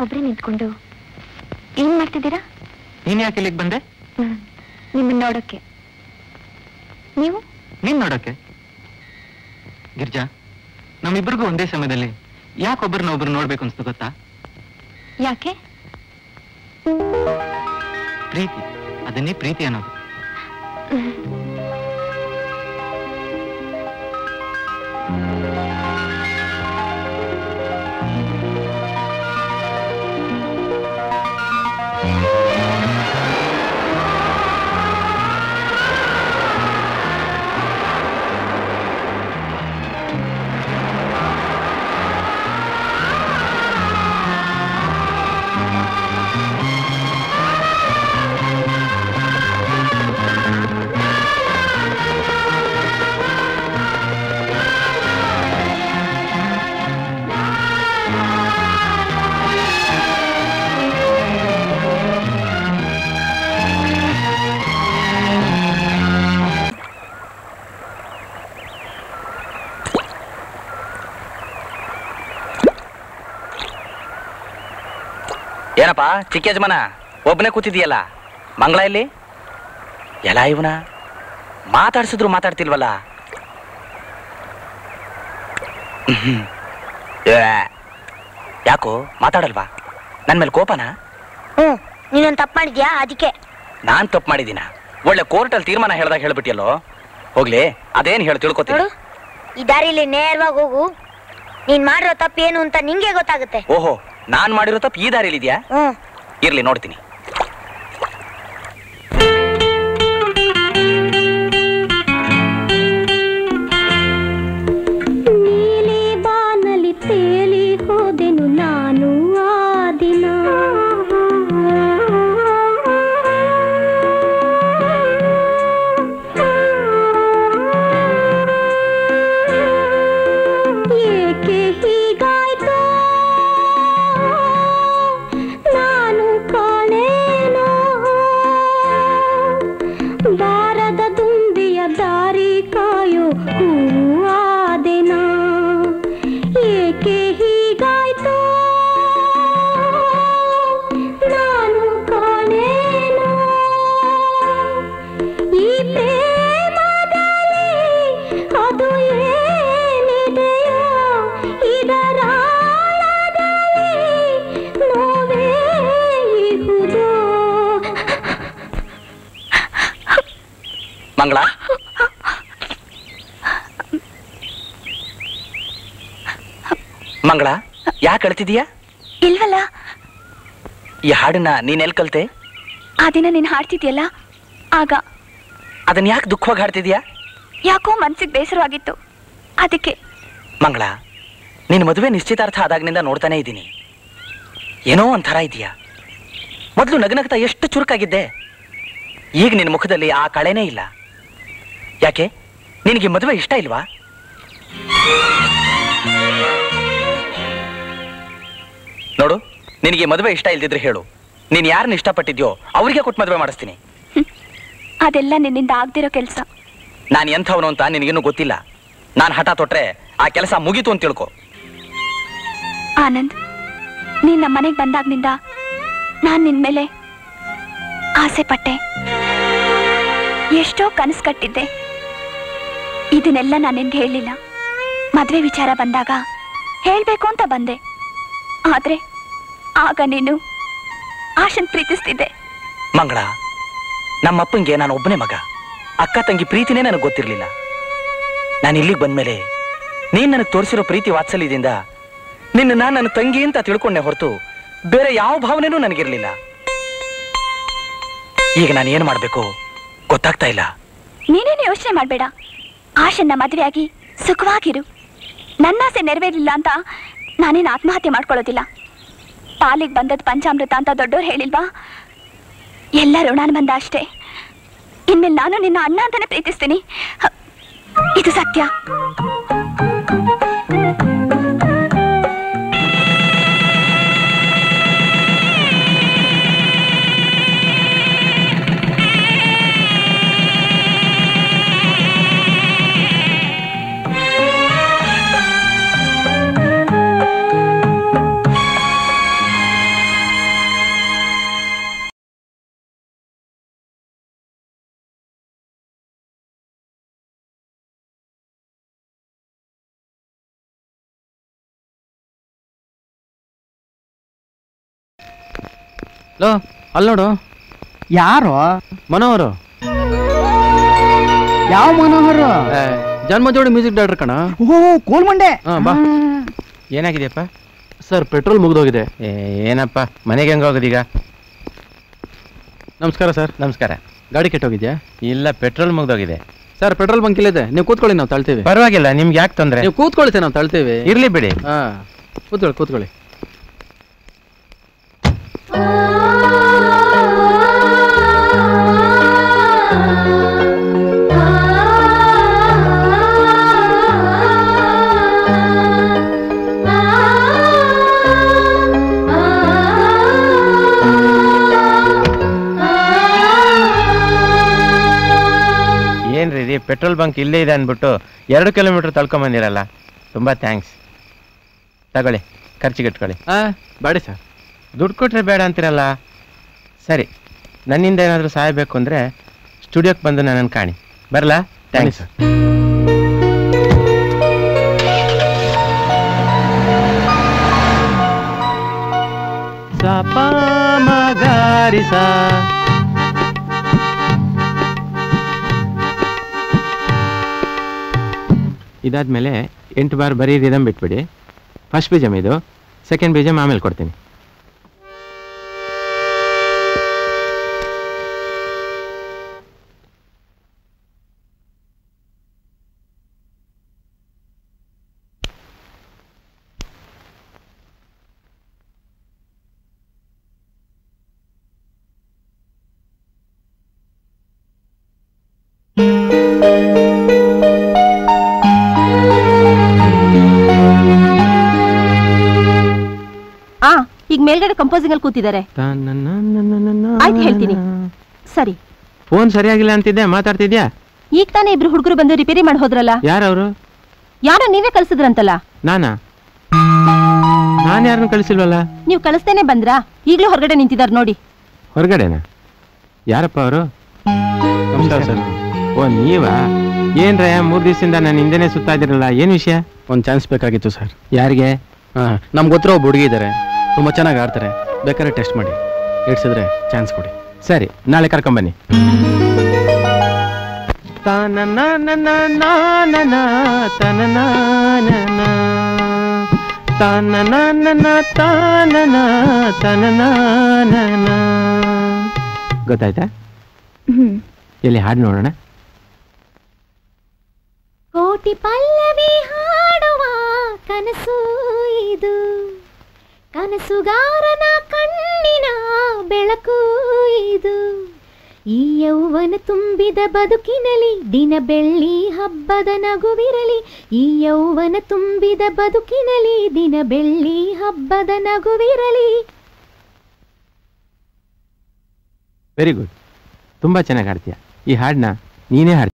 ಒಬ್ರೇ ನಿಂತ್ಕೊಂಡು ಏನ್ ಮಾಡ್ತಿದ್ದೀರಾ ನೀನ್ ಯಾಕೆ ಇಲ್ಲಿಗೆ ಬಂದೆ ಹ್ಮ್. ನಿಮ್ಮನ್ನ ನೋಡೋಕೆ ನೀವು ನೀನ್ ನೋಡೋಕೆ ಗಿರ್ಜಾ ನಮ್ಮಿಬ್ರಿಗೂ ಒಂದೇ ಸಮಯದಲ್ಲಿ ಯಾಕೊಬ್ಬರನ್ನ ಒಬ್ರು ನೋಡ್ಬೇಕು ಅನ್ಸ್ತು ಗೊತ್ತಾ ಯಾಕೆ ಪ್ರೀತಿ ಅದನ್ನೇ ಪ್ರೀತಿ ಅನ್ನೋದು ಏನಪ್ಪ ಚಿಕ್ಕ ಯಜಮಾನ ಒಬ್ಬನೇ ಕೂತಿದೀಯಲ್ಲ ಮಂಗಳ ಇಲ್ಲಿ ಎಲ್ಲ ಇವನ ಮಾತಾಡ್ಸಿದ್ರು ಮಾತಾಡ್ತಿಲ್ವಲ್ಲ ಹ್ಮ್. ಏ, ಯಾಕೋ ಮಾತಾಡಲ್ವಾ ನನ್ ಮೇಲೆ ಕೋಪನಾ ಹ್ಮ್ ನೀನೊಂದು ತಪ್ಪು ಮಾಡಿದ್ಯಾ ಅದಕ್ಕೆ ನಾನ್ ತಪ್ಪು ಮಾಡಿದೀನ ಒಳ್ಳೆ ಕೋರ್ಟಲ್ಲಿ ತೀರ್ಮಾನ ಹೇಳ್ದಾಗ ಹೇಳ್ಬಿಟ್ಟಿಯಲ್ಲೋ ಹೋಗ್ಲಿ ಅದೇನ್ ಹೇಳಿ ತಿಳ್ಕೊತೀನಿ ನೋಡು ಈ ದಾರಿಲಿ ನೇರವಾಗಿ ಹೋಗು ನೀನ್ ಮಾಡಿರೋ ತಪ್ಪು ಏನು ಅಂತ ನಿಂಗೆ ಗೊತ್ತಾಗುತ್ತೆ ಓಹೋ ನಾನ್ ಮಾಡಿರೋ ತಪ್ಪು ಈ ದಾರಿಲಿ ಇದೆಯಾ ಹ್ಮ್ ಇರ್ಲಿ ನೋಡ್ತೀನಿ ನೀಲಿ ಬಾನಲಿ ತೇಲಿ ಹೋದೆನು ನಾನು ಆ ದಿನ ಏಕೆ ಹೀಗಾಯ್ತೋ ನಾನು ಕಾಣೇನೋ ಬಾರದ ದುಂಬಿಯ ದಾರಿ ಕಾಯೋ ಹೂವಾದೆನ ಏಕೆ ಹೀಗಾಯ್ತೋ ನಾನು ಕಾಣೇನೋ ಈ ಪ್ರೇಮದಲ್ಲಿ ಅದು ಏನಿದೆಯೋ ಇದರಾಳದಲ್ಲಿ ನೋವೇ ಇಹುದೋ ಮಂಗಳ ಮಂಗಳ ಯಾಕೆ ಅಳ್ತಿದೀಯಾ ಇಲ್ವಲ್ಲ ಈ ಹಾಡನ್ನ ನೀನ್ ಎಲ್ ಕಲ್ತೆ ಆ ದಿನ ನೀನ್ ಹಾಡ್ತಿದ್ಯಲ್ಲ ಆಗ ಅದನ್ನ ಯಾಕೆ ದುಃಖವಾಗಿ ಹಾಡ್ತಿದ್ಯಾ ಯಾಕೋ ಮನ್ಸಿಗೆ ಬೇಸರವಾಗಿತ್ತು ಅದಕ್ಕೆ ಮಂಗಳ ನಿನ್ ಮದುವೆ ನಿಶ್ಚಿತಾರ್ಥ ಆದಾಗ್ನಿಂದ ನೋಡ್ತಾನೆ ಇದ್ದೀನಿ ಏನೋ ಒಂಥರ ಇದೆಯಾ ಮೊದಲು ನಗನಗ್ತಾ ಎಷ್ಟು ಚುರುಕಾಗಿದ್ದೆ ಈಗ ನಿನ್ನ ಮುಖದಲ್ಲಿ ಆ ಕಳೆನೇ ಇಲ್ಲ ಯಾಕೆ ನಿನಗೆ ಮದುವೆ ಇಷ್ಟ ಇಲ್ವಾ ನೋಡು ನಿನಗೆ ಮದುವೆ ಇಷ್ಟ ಇಲ್ದಿದ್ರೆ ಹೇಳು ನೀನ್ ಯಾರನ್ನ ಇಷ್ಟಪಟ್ಟಿದ್ಯೋ ಅವರಿಗೆ ಕೊಟ್ಟು ಮದುವೆ ಮಾಡಿಸ್ತೀನಿ ಅದೆಲ್ಲ ನಿನ್ನಿಂದ ಆಗ್ದಿರೋ ಕೆಲಸ ನಾನು ಎಂಥವನು ಅಂತ ನಿನಗಿನ್ನೂ ಗೊತ್ತಿಲ್ಲ ನಾನು ಹಠ ತೊಟ್ರೆ ಆ ಕೆಲಸ ಮುಗೀತು ಅಂತ ತಿಳ್ಕೊ ಆನಂದ್ ನೀನ್ ನಮ್ಮ ಮನೆಗೆ ಬಂದಾಗ್ನಿಂದ ನಾನ್ ನಿನ್ ಮೇಲೆ ಆಸೆ ಪಟ್ಟೆ ಎಷ್ಟೋ ಕನಸು ಕಟ್ಟಿದ್ದೆ ಇದನ್ನೆಲ್ಲ ನಾನು ನಿನ್ಗೆ ಹೇಳಿಲ್ಲ ಮದ್ವೆ ವಿಚಾರ ಬಂದಾಗ ಹೇಳ್ಬೇಕು ಅಂತ ಬಂದೆ ಆದ್ರೆ ಆಗ ನೀನು ಆಶನ್ ಪ್ರೀತಿಸ್ತಿದ್ದೆ ಮಂಗಳ ನಮ್ಮಪ್ಪಂಗೆ ನಾನು ಒಬ್ಬನೇ ಮಗ ಅಕ್ಕ ತಂಗಿ ಪ್ರೀತಿನೇ ನನಗೆ ಗೊತ್ತಿರಲಿಲ್ಲ ನಾನು ಇಲ್ಲಿಗೆ ಬಂದ್ಮೇಲೆ ನೀನ್ ನನಗೆ ತೋರಿಸಿರೋ ಪ್ರೀತಿ ವಾತ್ಸಲ್ಯದಿಂದ ನಿನ್ನ ನಾನು ನನ್ನ ತಂಗಿ ಅಂತ ತಿಳ್ಕೊಂಡೆ ಹೊರತು ಬೇರೆ ಯಾವ ಭಾವನೆನೂ ನನಗಿರ್ಲಿಲ್ಲ ಈಗ ನಾನು ಏನು ಮಾಡಬೇಕು ಗೊತ್ತಾಗ್ತಾ ಇಲ್ಲ ನೀನೇನು ಯೋಚನೆ ಮಾಡ್ಬೇಡ ಆಶನ್ನ ಮದುವೆಯಾಗಿ ಸುಖವಾಗಿರು ನನ್ನಾಸೆ ನೆರವೇರಿಲ್ಲ ಅಂತ ನಾನೇನು ಆತ್ಮಹತ್ಯೆ ಮಾಡ್ಕೊಳ್ಳೋದಿಲ್ಲ ಪಾಲಿಗೆ ಬಂದದ್ ಪಂಚಾಮೃತ ಅಂತ ದೊಡ್ಡೋರು ಹೇಳಿಲ್ವಾ ಎಲ್ಲ ಋಣಾನುಬಂಧ ಅಷ್ಟೇ ಇನ್ಮೇಲೆ ನಾನು ನಿನ್ನ ಅಣ್ಣ ಅಂತಾನೆ ಪ್ರೀತಿಸ್ತೀನಿ ಹ, ಇದು ಸತ್ಯ ಲೋ ಅಲ್ಲಿ ನೋಡು ಯಾರು ಮನೋಹರು ಯಾವ ಮನೋಹರ್ ಜನ್ಮ ಜೋಡಿ ಮ್ಯೂಸಿಕ್ ಡೈರೆಕ್ಟರ್ ಕಣ ಓ ಕೋಲ್ಮಂಡೆ ಹಾ, ಬಾ. ಏನಾಗಿದೆಯಪ್ಪ ಸರ್ ಪೆಟ್ರೋಲ್ ಮುಗಿದೋಗಿದೆ ಏ, ಏನಪ್ಪ ಮನೆಗೆ ಹೆಂಗ ಹೋಗೋದೀಗ ನಮಸ್ಕಾರ ಸರ್ ನಮಸ್ಕಾರ ಗಾಡಿ ಕೆಟ್ಟೋಗಿದ್ಯಾ ಇಲ್ಲ ಪೆಟ್ರೋಲ್ ಮುಗ್ದೋಗಿದೆ ಸರ್ ಪೆಟ್ರೋಲ್ ಬಂಕ್ ಇಲ್ಲಿದೆ ನೀವು ಕೂತ್ಕೊಳ್ಳಿ ನಾವು ತಳ್ತೀವಿ ಪರವಾಗಿಲ್ಲ ನಿಮ್ಗೆ ಯಾಕೆ ತೊಂದ್ರೆ ನೀವು ಕೂತ್ಕೊಳ್ಳಿ ಸರ್ ನಾವು ತಳ್ತೀವಿ ಇರ್ಲಿ ಬಿಡಿ ಹಾ ಕೂತ್ಕೊಳ್ಳಿ ಕೂತ್ಕೊಳ್ಳಿ ಏನ್ರಿ ಇದು ಪೆಟ್ರೋಲ್ ಬಂಕ್ ಇಲ್ಲೇ ಇದೆ ಅಂದ್ಬಿಟ್ಟು ಎರಡು ಕಿಲೋಮೀಟರ್ ತಳ್ಕೊಂಬಂದಿರಲ್ಲ ತುಂಬಾ ಥ್ಯಾಂಕ್ಸ್ ತಗೊಳ್ಳಿ ಖರ್ಚಿಗೆ ಇಟ್ಕೊಳ್ಳಿ ಹಾ ಬಾಡಿ ಸರ್ ದುಡ್ಡು ಕೊಟ್ರೆ ಬೇಡ ಅಂತೀರಲ್ಲ ಸರಿ ನನ್ನಿಂದ ಏನಾದರೂ ಸಹಾಯ ಬೇಕು ಅಂದರೆ ಸ್ಟುಡಿಯೋಕ್ಕೆ ಬಂದು ನನ್ನನ್ನು ಕಾಣಿ ಬರಲಾ ಥ್ಯಾಂಕ್ಸ್ ಸರ್ ಸಪ ಮಗಾರಿಸ ಇದಾದ್ಮೇಲೆ ಎಂಟು ಬಾರ್ ಬರೀ ರಿದಮ್ ಬಿಟ್ಬಿಡಿ ಫಸ್ಟ್ ಬೀಜಮ್ ಇದು ಸೆಕೆಂಡ್ ಬೀಜಮ್ ಆಮೇಲೆ ಕೊಡ್ತೀನಿ ಆ ಈಗ ಮೇಲ್ಗಡೆ ಕಂಪೋಸಿಂಗ್ ಅಲ್ಲಿ ಕೂತಿದ್ದಾರೆ ಆಯ್ತು, ಹೇಳ್ತೀನಿ. ಸರಿ ಫೋನ್ ಸರಿಯಾಗಿಲ್ಲ ಅಂತಿದ್ದೆ ಮಾತಾಡ್ತಿದ್ಯಾ ಈಗ ತಾನೇ ಇಬ್ರು ಹುಡುಗರು ಬಂದು ರಿಪೇರಿ ಮಾಡಿ ಹೋದ್ರಲ್ಲ ಯಾರವರು ಯಾರೋ ನೀವೇ ಕಳ್ಸಿದ್ರಂತಲ್ಲ ನಾನಾ ನಾನು ಯಾರನ್ನು ಕಳಿಸಿಲ್ವಲ್ಲ ನೀವು ಕಳಿಸ್ತೇನೆ ಬಂದ್ರಾ ಈಗ್ಲೂ ಹೊರಗಡೆ ನಿಂತಿದಾರ್ ನೋಡಿ ಹೊರಗಡೆನಾ ಯಾರಪ್ಪ ಅವರು ನಮಸ್ಕಾರ ಸರ್ ಓ ನೀವಾ ಏನ್ರ ಮೂರು ದಿವಸದಿಂದ ನಾನು ಹಿಂದೆನೆ ಸುತ್ತಾ ಇದ್ದೀರಲ್ಲ ಏನು ವಿಷಯ ಒಂದು ಚಾನ್ಸ್ ಬೇಕಾಗಿತ್ತು ಸರ್ ಯಾರಿಗೆ ಹಾಂ ನಮ್ಗೆ ಗೊತ್ತಿರೋ ಒಬ್ಬ ಹುಡುಗಿ ಇದ್ದಾರೆ ತುಂಬ ಚೆನ್ನಾಗಿ ಆಡ್ತಾರೆ ಬೇಕಾದ್ರೆ ಟೆಸ್ಟ್ ಮಾಡಿ ಇಡ್ಸಿದ್ರೆ ಚಾನ್ಸ್ ಕೊಡಿ ಸರಿ ನಾಳೆ ಕರ್ಕೊಂಬನ್ನಿ ಗೊತ್ತಾಯ್ತಾ ಎಲ್ಲಿ ಹಾಡು ನೋಡೋಣ ಕೋಟಿ ಪಲ್ಲವಿ ಹಾಡುವ ಕನಸು ಇದು ಕನಸುಗಾರನ ಕಣ್ಣಿನ ಬೆಳಕು ಇದು ಈ ಯೌವನ ತುಂಬಿದ ಬದುಕಿನಲಿ ದಿನ ಬೆಳ್ಳಿ ಹಬ್ಬದ ನಗುವಿರಲಿ ಈ ಯೌವನ ತುಂಬಿದ ಬದುಕಿನಲಿ ದಿನ ಬೆಳ್ಳಿ ಹಬ್ಬದ ನಗುವಿರಲಿ ವೆರಿ ಗುಡ್ ತುಂಬ ಚೆನ್ನಾಗಿ ಹಾಡ್ತೀಯ ಈ ಹಾಡನ್ನ ನೀನೇ ಹಾಡ್ತೀಯ